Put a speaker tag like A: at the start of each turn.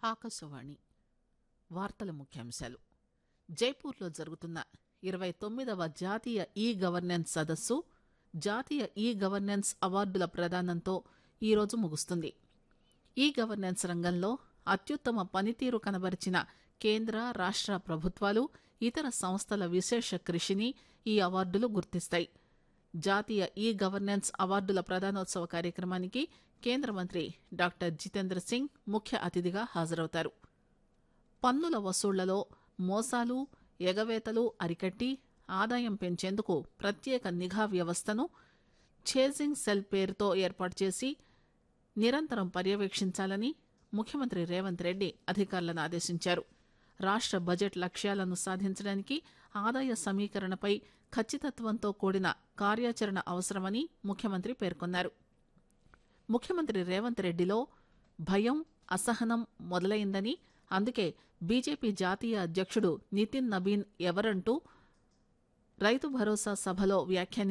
A: ఆకాశవాణి వార్తల ముఖ్యాంశాలు జైపూర్లో జరుగుతున్న ఇరవై తొమ్మిదవ జాతీయ ఈ గవర్నెన్స్ సదస్సు జాతీయ ఈ గవర్నెన్స్ అవార్డుల ప్రదానంతో ఈరోజు ముగుస్తుంది ఈ గవర్నెన్స్ రంగంలో అత్యుత్తమ పనితీరు కనబరిచిన కేంద్ర రాష్ట ప్రభుత్వాలు ఇతర సంస్థల విశేష కృషిని ఈ అవార్డులు గుర్తిస్తాయి జాతీయ ఈ గవర్నెన్స్ అవార్డుల ప్రదానోత్సవ కార్యక్రమానికి కేంద్ర మంత్రి డాక్టర్ జితేంద్ర సింగ్ ముఖ్య అతిథిగా హాజరవుతారు పన్నుల వసూళ్లలో మోసాలు ఎగవేతలు అరికట్టి ఆదాయం పెంచేందుకు ప్రత్యేక నిఘా వ్యవస్థను ఛేజింగ్ సెల్ పేరుతో ఏర్పాటు చేసి నిరంతరం పర్యవేక్షించాలని ముఖ్యమంత్రి రేవంత్ రెడ్డి అధికారులను ఆదేశించారు రాష్ట బడ్జెట్ లక్ష్యాలను సాధించడానికి ఆదాయ సమీకరణపై ఖచ్చితత్వంతో కూడిన కార్యాచరణ అవసరమని ముఖ్యమంత్రి పేర్కొన్నారు ముఖ్యమంత్రి రేవంత్ రెడ్డిలో భయం అసహనం మొదలైందని అందుకే బీజేపీ జాతీయ అధ్యక్షుడు నితిన్ నబీన్ ఎవరంటూ రైతు భరోసా సభలో వ్యాఖ్యానించారు